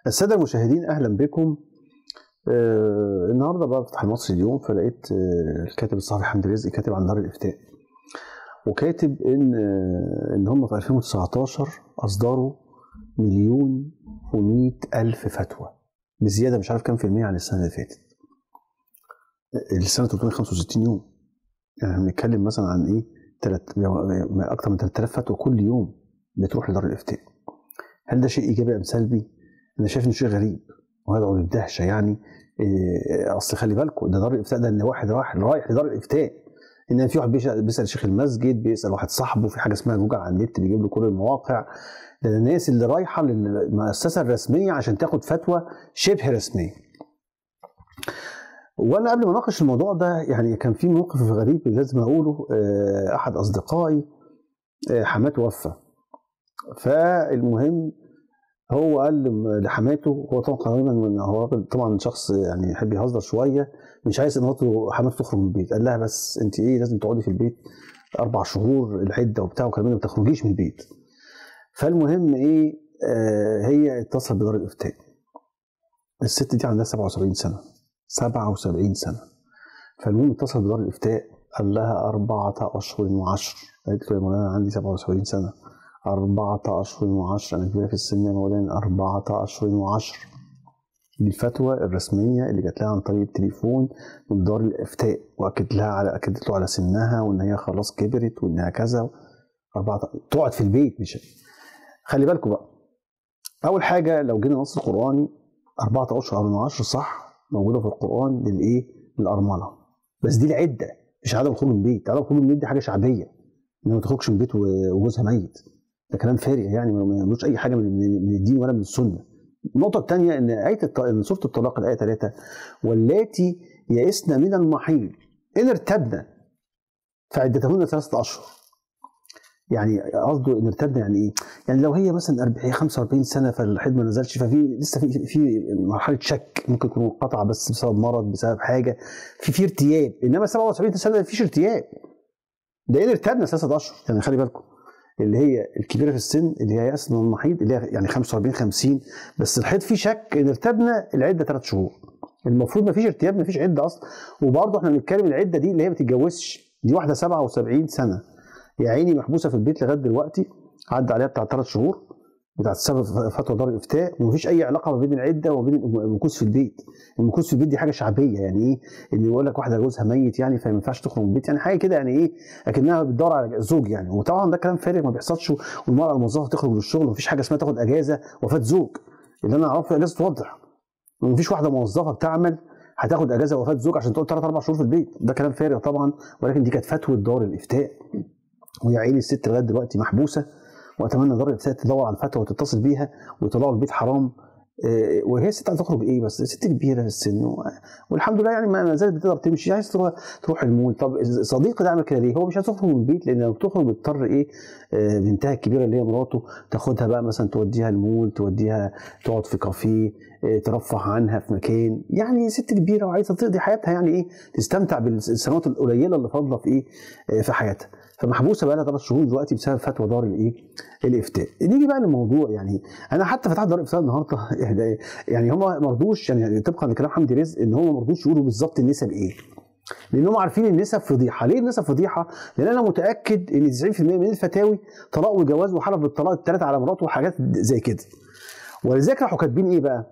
السادة المشاهدين أهلا بكم آه النهارده بقى بفتح المصري اليوم فلقيت آه الكاتب الصحفي حمدي رزق كاتب عن دار الإفتاء وكاتب إن آه إن هم في 2019 أصدروا مليون و100 ألف فتوى بزيادة مش عارف كام في المية عن السنة اللي فاتت السنة 365 يوم يعني بنتكلم مثلا عن إيه تلت أكتر من 3000 فتوى كل يوم بتروح لدار الإفتاء هل ده شيء إيجابي أم سلبي؟ انا شايف انه شيء غريب ويدعو للدهشه يعني إيه اصل خلي بالكم ده دار الافتاء ده ان واحد رايح رايح لدار الافتاء ان في واحد بيسال شيخ المسجد بيسال واحد صاحبه في حاجه اسمها جوجل على النت بيجيب له كل المواقع ده الناس اللي رايحه للمؤسسه الرسميه عشان تاخد فتوى شبه رسميه وانا قبل ما اناقش الموضوع ده يعني كان في موقف غريب لازم اقوله احد اصدقائي حماه توفى فالمهم هو قال لحماته هو طبعا قريبا هو طبعا شخص يعني يحب يهزر شويه مش عايز ان مراته حماته تخرج من البيت قال لها بس انت ايه لازم تقعدي في البيت اربع شهور العده وبتاع وكمان ما تخرجيش من البيت فالمهم ايه آه هي اتصلت بدار الافتاء الست دي عندها 77 سنه 77 سنه فالمهم اتصل بدار الافتاء قال لها أربعة أشهر وعشر قالت له يا مولانا عندي 77 سنة أربعة أشهر وعشر أنا كبيرة في السن يا مولانا أربعة أشهر وعشر دي الفتوى الرسمية اللي جات لها عن طريق التليفون من دار الإفتاء وأكد لها على أكدت له على سنها وإن هي خلاص كبرت وإنها كذا أربعة تقعد في البيت مش خلي بالكم بقى أول حاجة لو جينا نص القرآني أربعة أشهر وعشر صح موجودة في القرآن للإيه؟ للأرملة بس دي العدة مش عدم الخروج من البيت عدم الخروج من البيت دي حاجة شعبية إنها ما تخرجش من البيت وجوزها ميت ده كلام فارغ يعني ما يعملوش اي حاجه من الدين ولا من السنه. النقطه الثانيه ان ايه الط... سوره الطلاق الايه 3 واللاتي يئسن من المحيض ان ارتبنا فعدتهن ثلاثه اشهر. يعني قصده ان ارتبنا يعني ايه؟ يعني لو هي مثلا 40 45 سنه فالحيض ما نزلش ففي لسه في في مرحله شك ممكن تكون قطع بس بسبب مرض بسبب حاجه في في ارتياب انما 77 سنه ما فيش ارتياب. ده ان ارتبنا ثلاثه اشهر يعني خلي بالكم. اللي هي الكبيره في السن اللي هي يأس من المحيض اللي هي يعني 45 50 بس الحيض فيه شك ان ارتبنا العده ثلاث شهور المفروض ما فيش ارتياب ما فيش عده اصلا وبرضه احنا بنتكلم العده دي اللي هي ما بتتجوزش دي واحده 77 سنه يا عيني محبوسه في البيت لغايه دلوقتي عدى عليها بتاع ثلاث شهور بتاعت سبب فتوى دار الافتاء ومفيش اي علاقه ما بين العده وما بين المكوث في البيت المكوث في البيت دي حاجه شعبيه يعني ايه اللي يقول لك واحده جوزها ميت يعني فما ينفعش تخرج من البيت يعني حاجه كده يعني ايه اكنها بتدور على زوج يعني وطبعا ده كلام فارغ ما بيحصلش والمراه الموظفه تخرج للشغل ومفيش حاجه اسمها تاخد اجازه وفاه زوج اللي انا اعرفه لازم توضح ومفيش واحده موظفه بتعمل هتاخد اجازه وفاه زوج عشان تقعد ثلاث اربع شهور في البيت ده كلام فارغ طبعا ولكن دي كانت فتوى دار الافتاء ويا عيني الست لغايه دلوقتي محبوسه واتمنى دار الافتاء تدور على الفتوى وتتصل بيها ويطلعوا البيت حرام وهي ست عايزه تخرج ايه بس ست كبيره في السن والحمد لله يعني ما زالت بتقدر تمشي عايز تروح تروح المول طب صديقي ده عمل كده ليه؟ هو مش عايز تخرج من البيت لان لو بتخرج بتضطر ايه بنتها الكبيره اللي هي مراته تاخدها بقى مثلا توديها المول توديها تقعد في كافيه ترفه عنها في مكان يعني ست كبيره وعايزه تقضي حياتها يعني ايه تستمتع بالسنوات القليله اللي فاضله في ايه في حياتها فمحبوسه بقى لها ثلاث شهور دلوقتي بسبب فتوى دار الايه؟ الافتاء. نيجي بقى للموضوع يعني انا حتى فتحت دار الافتاء النهارده يعني هم ما رضوش يعني طبقا لكلام حمدي رزق ان هم ما رضوش يقولوا بالظبط النسب ايه. لان هم عارفين النسب فضيحه، ليه النسب فضيحه؟ لان انا متاكد ان 90% من الفتاوي طلاق وجواز وحلف بالطلاق الثلاثه على مراته وحاجات زي كده. ولذلك راحوا كاتبين ايه بقى؟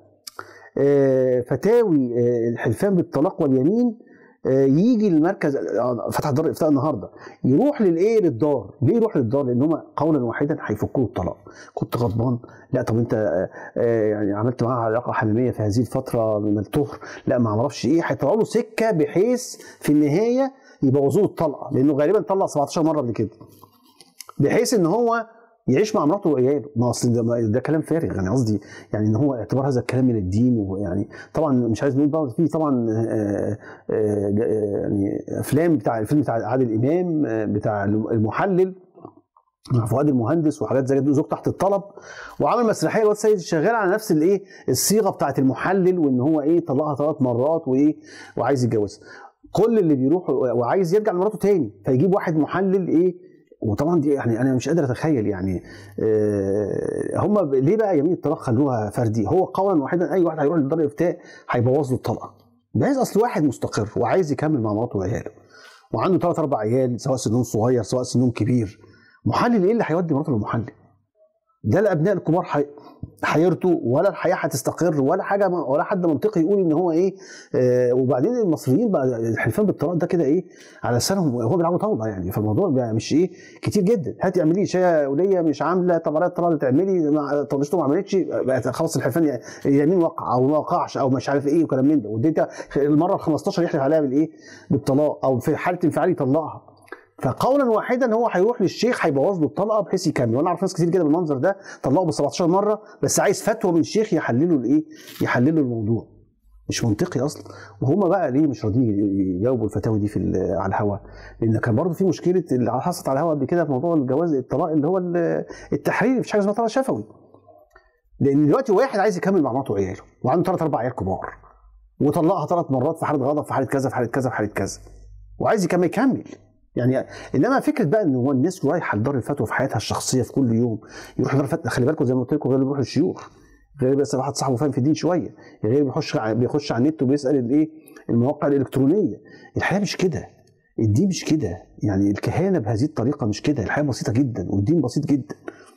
آه فتاوي آه الحلفان بالطلاق واليمين يجي المركز فتح دار الافتاء النهارده يروح للايه للدار ليه يروح للدار لان هم قولا واحدا هيفكوا الطلاق كنت غضبان لا طب انت يعني عملت معاها علاقه حميميه في هذه الفتره من الطهر لا ما اعرفش ايه هيطلعوا له سكه بحيث في النهايه يبوظوا الطلقه لانه غالبا طلق 17 مره قبل كده بحيث ان هو يعيش مع مراته وعياله ما اصل ده, ده كلام فارغ يعني قصدي يعني ان هو اعتبار هذا الكلام من الدين ويعني طبعا مش عايز نقول بقى في طبعا آآ آآ يعني افلام بتاع الفيلم بتاع عادل امام بتاع المحلل مع فؤاد المهندس وحاجات زي كده زوج تحت الطلب وعمل مسرحيه الواد سيد شغال على نفس الايه الصيغه بتاعت المحلل وان هو ايه طلقها ثلاث مرات وايه وعايز يتجوزها كل اللي بيروح وعايز يرجع لمراته تاني فيجيب واحد محلل ايه وطبعا دي يعني انا مش قادر اتخيل يعني آه، هم ب- ليه بقى يمين الطلاق خلوها فردي هو قولا واحدا اي واحد هيروح لدار الافتاء هيبوظ له الطلقه بحيث اصل واحد مستقر وعايز يكمل مع مراته وعياله وعنده ثلاث اربع عيال سواء سنهم صغير سواء سنهم كبير محلل ايه اللي هيودي مراته للمحلل ده الابناء الكبار حي... هيرتوا ولا الحياه هتستقر ولا حاجه ولا حد منطقي يقول ان هو ايه آه وبعدين المصريين بقى الحلفان بالطلاق ده كده ايه على لسانهم هو بيلعبوا طاوله يعني فالموضوع بقى مش ايه كتير جدا هاتي اعملي شاي يا وليه مش عامله طب عليا الطلاق تعملي ما طنشته ما عملتش بقت خلاص الحلفان ي- يمين وقع او ما وقعش او مش عارف ايه وكلام من ده ودي المره ال 15 يحلف عليها بالايه بالطلاق او في حاله انفعال يطلقها فقولا واحدا هو هيروح للشيخ هيبوظ له الطلقه بحيث يكمل وانا اعرف ناس كتير كده بالمنظر ده طلقوا ب 17 مره بس عايز فتوى من الشيخ يحللوا الايه يحللوا الموضوع مش منطقي اصلا وهم بقى ليه مش راضيين يجاوبوا الفتاوي دي في ال- على الهواء لان كان برضه في مشكله اللي حصلت على الهواء قبل كده في موضوع الجواز الطلاق اللي هو ال- التحرير مفيش حاجه اسمها طلاق شفوي لان دلوقتي واحد عايز يكمل مع مراته وعياله وعنده ثلاث اربع عيال كبار وطلقها ثلاث مرات في حاله غضب في حاله كذا في حاله كذا في حاله كذا وعايز يكمل يكمل يعني انما فكره بقى ان هو الناس رايحه لدار الفتوى في حياتها الشخصيه في كل يوم يروح دار الفتوى خلي بالكم زي ما قلت لكم غير اللي بيروح للشيوخ غير بس واحد صاحبه فاهم في الدين شويه غير بيخش ع- بيخش على النت وبيسال الايه المواقع الالكترونيه الحياه مش كده الدين مش كده يعني الكهانه بهذه الطريقه مش كده الحياه بسيطه جدا والدين بسيط جدا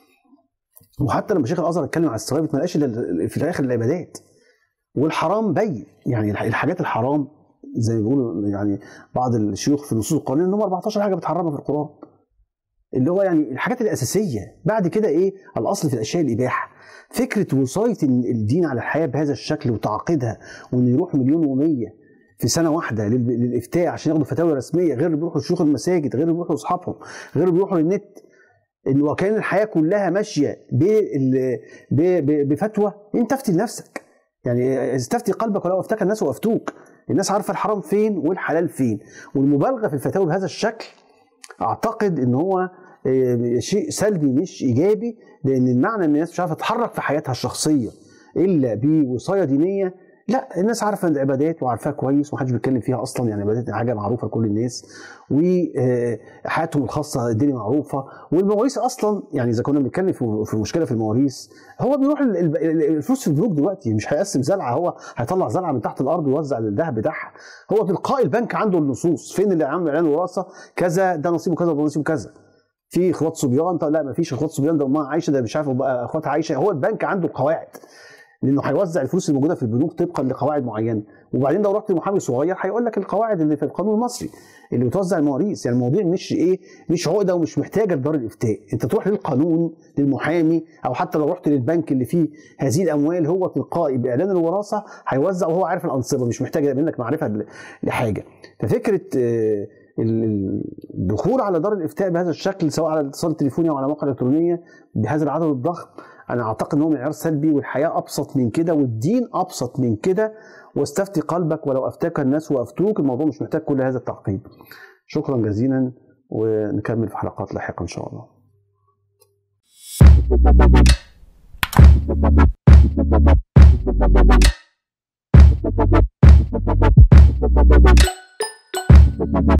وحتى لما شيخ الازهر اتكلم على الثوابت ما لقاش الا في الاخر العبادات والحرام بين يعني الح- الحاجات الحرام زي ما بيقولوا يعني بعض الشيوخ في نصوص القرآن ان هم 14 حاجه بتحرمها في القرآن اللي هو يعني الحاجات الاساسيه بعد كده ايه الاصل في الاشياء الاباحه فكره وصايه إن الدين على الحياه بهذا الشكل وتعقيدها وان يروح مليون ومية في سنه واحده لل- للافتاء عشان ياخدوا فتاوى رسميه غير اللي بيروحوا شيوخ المساجد غير اللي بيروحوا لاصحابهم غير اللي بيروحوا للنت ان وكان الحياه كلها ماشيه بال- ب- ب- بفتوى انت افتي لنفسك يعني استفتي قلبك ولو افتكى الناس وافتوك الناس عارفه الحرام فين والحلال فين والمبالغه في الفتاوى بهذا الشكل اعتقد ان هو آه، شيء سلبي مش ايجابي لان المعنى ان الناس مش عارفه تتحرك في حياتها الشخصيه الا بوصايه دينيه لا الناس عارفه العبادات وعارفاها كويس ومحدش بيتكلم فيها اصلا يعني العبادات حاجه معروفه لكل الناس وحياتهم الخاصه الدنيا معروفه والمواريث اصلا يعني اذا كنا بنتكلم في في مشكله في المواريث هو بيروح ال- ال- الفلوس في البنوك دلوقتي مش هيقسم زرعه هو هيطلع زرعه من تحت الارض ويوزع الذهب بتاعها هو تلقائي البنك عنده النصوص فين اللي عامل اعلان وراثه كذا ده نصيبه كذا وده نصيبه كذا في اخوات صبيان طب لا ما فيش اخوات صبيان ده امها عايشه ده مش عارف بقى اخواتها عايشه هو البنك عنده القواعد لانه هيوزع الفلوس الموجوده في البنوك طبقا لقواعد معينه وبعدين لو رحت لمحامي صغير هيقول لك القواعد اللي في القانون المصري اللي بتوزع المواريث يعني الموضوع مش ايه مش عقده ومش محتاجه لدار الافتاء انت تروح للقانون للمحامي او حتى لو رحت للبنك اللي فيه هذه الاموال هو تلقائي باعلان الوراثه هيوزع وهو عارف الانصبه مش محتاج منك معرفه ل- لحاجه ففكره آه، ال- ال- الدخول على دار الافتاء بهذا الشكل سواء على الاتصال التليفوني او على مواقع الكترونيه بهذا العدد الضخم انا اعتقد ان هو معيار سلبي والحياه ابسط من كده والدين ابسط من كده واستفتي قلبك ولو افتاك الناس وافتوك الموضوع مش محتاج كل هذا التعقيد شكرا جزيلا ونكمل في حلقات لاحقه ان شاء الله